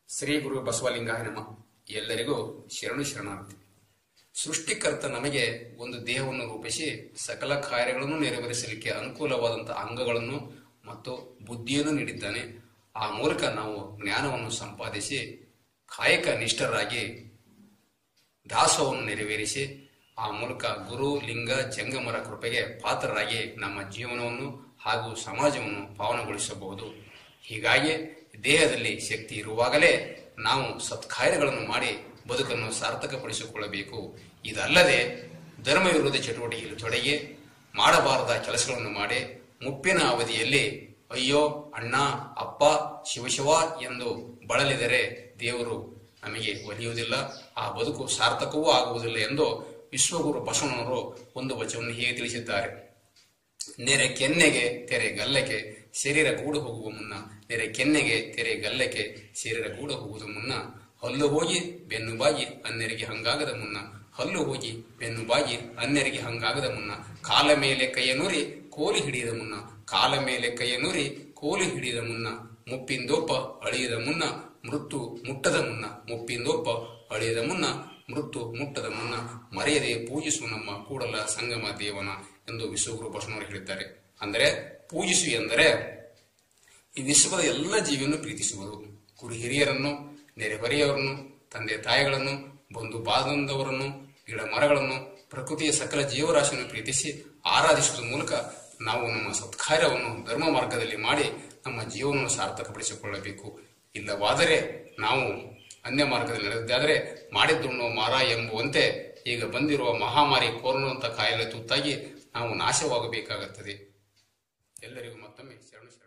ಶ್ರೀ ಗುರು ಬಸವಲಿಂಗಾಯ ನಮ ಎಲ್ಲರಿಗೂ ಶರಣು ಶರಣಾರ್ಥಿ ಸೃಷ್ಟಿಕರ್ತ ನಮಗೆ ಒಂದು ದೇಹವನ್ನು ರೂಪಿಸಿ ಸಕಲ ಕಾರ್ಯಗಳನ್ನು ನೆರವೇರಿಸಲಿಕ್ಕೆ ಅನುಕೂಲವಾದಂತಹ ಅಂಗಗಳನ್ನು ಮತ್ತು ಬುದ್ಧಿಯನ್ನು ನೀಡಿದ್ದಾನೆ ಆ ಮೂಲಕ ನಾವು ಜ್ಞಾನವನ್ನು ಸಂಪಾದಿಸಿ ಕಾಯಕ ನಿಷ್ಠರಾಗಿ ದಾಸವನ್ನು ನೆರವೇರಿಸಿ ಆ ಮೂಲಕ ಗುರು ಲಿಂಗ ಜಂಗಮರ ಕೃಪೆಗೆ ಪಾತ್ರರಾಗಿ ನಮ್ಮ ಜೀವನವನ್ನು ಹಾಗೂ ಸಮಾಜವನ್ನು ಪಾವನಗೊಳಿಸಬಹುದು ಹೀಗಾಗಿ ದೇಹದಲ್ಲಿ ಶಕ್ತಿ ಇರುವಾಗಲೇ ನಾವು ಸತ್ಕಾರ್ಯಗಳನ್ನು ಮಾಡಿ ಬದುಕನ್ನು ಸಾರ್ಥಕಪಡಿಸಿಕೊಳ್ಳಬೇಕು ಇದಲ್ಲದೆ ಧರ್ಮ ವಿರೋಧ ಚಟುವಟಿಕೆಯಲ್ಲಿ ತೊಡಗಿ ಮಾಡಬಾರದ ಕೆಲಸಗಳನ್ನು ಮಾಡಿ ಮುಪ್ಪಿನ ಅವಧಿಯಲ್ಲಿ ಅಯ್ಯೋ ಅಣ್ಣ ಅಪ್ಪ ಶಿವಶಿವ ಎಂದು ಬಳಲಿದರೆ ದೇವರು ನಮಗೆ ಒಲಿಯುವುದಿಲ್ಲ ಆ ಬದುಕು ಸಾರ್ಥಕವೂ ಆಗುವುದಿಲ್ಲ ಎಂದು ವಿಶ್ವಗುರು ಬಸವಣ್ಣನವರು ಒಂದು ವಚನವನ್ನು ಹೀಗೆ ತಿಳಿಸಿದ್ದಾರೆ ನೆರೆ ಕೆನ್ನೆಗೆ ತೆರೆ ಗಲ್ಲಕ್ಕೆ ಶರೀರ ಗೂಡು ಹೋಗುವ ಮುನ್ನ ನೆರೆ ಕೆನ್ನೆಗೆ ತೆರೆ ಗಲ್ಲಕ್ಕೆ ಶರೀರ ಗೂಡು ಹೋಗುವುದು ಮುನ್ನ ಹಲ್ಲು ಹೋಗಿ ಬೆನ್ನು ಬಾಗಿ ಅನ್ಯರಿಗೆ ಹಂಗಾಗದ ಮುನ್ನ ಹಲ್ಲು ಹೋಗಿ ಬೆನ್ನು ಬಾಗಿ ಅನ್ಯರಿಗೆ ಹಂಗಾಗದ ಮುನ್ನ ಕಾಲ ಮೇಲೆ ಕೈಯ ನುರಿ ಕೋಲಿ ಹಿಡಿಯದ ಮುನ್ನ ಕಾಲ ಮೇಲೆ ಕೈಯ ನುರಿ ಕೋಲಿ ಹಿಡಿಯದ ಮುನ್ನ ಮುಪ್ಪಿಂದೊಪ್ಪ ಅಳಿಯದ ಮುನ್ನ ಮೃತ್ಯು ಮುಟ್ಟದ ಮುನ್ನ ಮುಪ್ಪಿಂದೊಪ್ಪ ಅಳಿಯದ ಮುನ್ನ ಮೃತ್ಯು ಮುಟ್ಟದ ಮುನ್ನ ಮರೆಯದೆ ಪೂಜಿಸು ನಮ್ಮ ಕೂಡಲ ಸಂಗಮ ದೇವನ ಎಂದು ವಿಶ್ವಗುರು ಬಸವನವರು ಹೇಳಿದ್ದಾರೆ ಅಂದರೆ ಪೂಜಿಸು ಎಂದರೆ ಈ ವಿಶ್ವದ ಎಲ್ಲ ಜೀವಿಯನ್ನು ಪ್ರೀತಿಸುವುದು ಗುರು ಹಿರಿಯರನ್ನು ನೆರೆಹೊರೆಯವರನ್ನು ತಂದೆ ತಾಯಿಗಳನ್ನು ಬಂಧು ಬಾಂಧವರನ್ನು ಗಿಡ ಮರಗಳನ್ನು ಪ್ರಕೃತಿಯ ಸಕಲ ಜೀವರಾಶಿಯನ್ನು ಪ್ರೀತಿಸಿ ಆರಾಧಿಸುವುದರ ಮೂಲಕ ನಾವು ನಮ್ಮ ಸತ್ಕಾರ್ಯವನ್ನು ಧರ್ಮ ಮಾರ್ಗದಲ್ಲಿ ಮಾಡಿ ನಮ್ಮ ಜೀವನವನ್ನು ಸಾರ್ಥಕಪಡಿಸಿಕೊಳ್ಳಬೇಕು ಇಲ್ಲವಾದರೆ ನಾವು ಅನ್ಯ ಮಾರ್ಗದಲ್ಲಿ ನಡೆದಿದ್ದಾದರೆ ಮಾಡಿದ್ದುಣ್ಣೋ ಮಾರ ಎಂಬುವಂತೆ ಈಗ ಬಂದಿರುವ ಮಹಾಮಾರಿ ಕೋರೋನಂತ ಕಾಯಿಲೆ ತುತ್ತಾಗಿ ನಾವು ನಾಶವಾಗಬೇಕಾಗುತ್ತದೆ ಎಲ್ಲರಿಗೂ ಮತ್ತೊಮ್ಮೆ ಶರಣ ಶರಣ